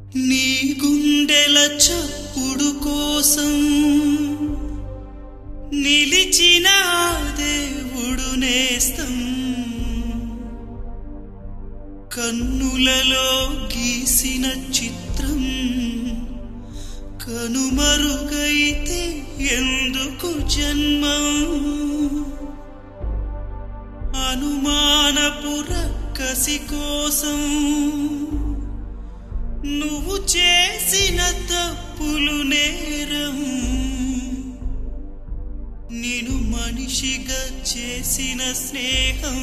నీ గుండెల చప్పుడు కోసం నిలిచిన ఆ దేవుడు నేస్తం కన్నులలో గీసిన చిత్రం కనుమరుగైతే ఎందుకు జన్మం అనుమానపు రక్కసి కోసం నువ్వు చేసిన తప్పులు నేరం నేను మనిషిగా చేసిన స్నేహం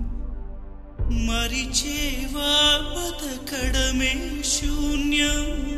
మరిచేవా బతకడమే శూన్యం